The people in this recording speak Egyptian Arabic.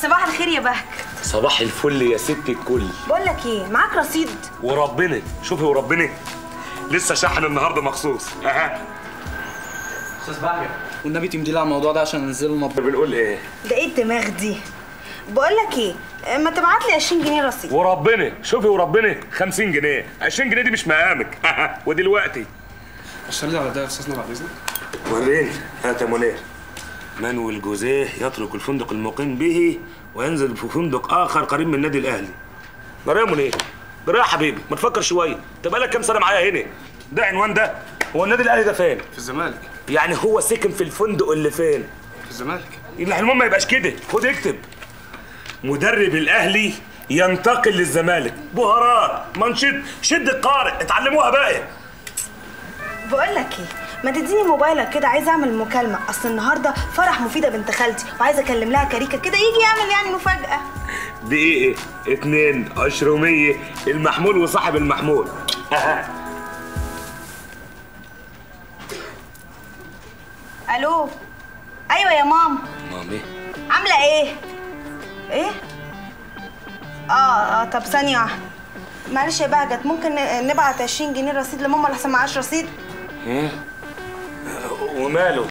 صباح الخير يا بهك صباح الفل يا ست الكل بقول لك ايه معاك رصيد وربنا شوفي وربنا لسه شحن النهارده مخصوص اها استاذ بهجة والنبي تمدي لي على الموضوع ده عشان انزله المطبخ بنقول ايه ده ايه الدماغ دي بقول لك ايه ما تبعت لي 20 جنيه رصيد وربنا شوفي وربنا 50 جنيه 20 جنيه دي مش مقامك ودلوقتي اشتغل على ده يا استاذنا بعد اذنك وريني هات يا منير مانويل جوزيه يترك الفندق المقيم به وينزل في فندق اخر قريب من النادي الاهلي جرى يا منير جرى يا حبيبي ما تفكر شويه انت بقالك كام سنه معايا هنا ده عنوان ده هو النادي الاهلي ده فين في الزمالك يعني هو ساكن في الفندق اللي فين في الزمالك العنوان ما يبقاش كده خد اكتب مدرب الاهلي ينتقل للزمالك بهارات منشط شد القارئ اتعلموها بقى بقول لك ايه ما تديني موبايلك كده عايزه اعمل مكالمه اصل النهارده فرح مفيده بنت خالتي وعايزه اكلم لها كاريكا كده يجي يعمل يعني مفاجاه دقيقة اتنين عشرمية المحمول وصاحب المحمول الو ايوه يا ماما مامي عامله ايه ايه اه اه طب ثانيه واحده معلش يا بهجت ممكن ن- نبعت 20 جنيه رصيد لماما لحسن معاش رصيد ايه وماله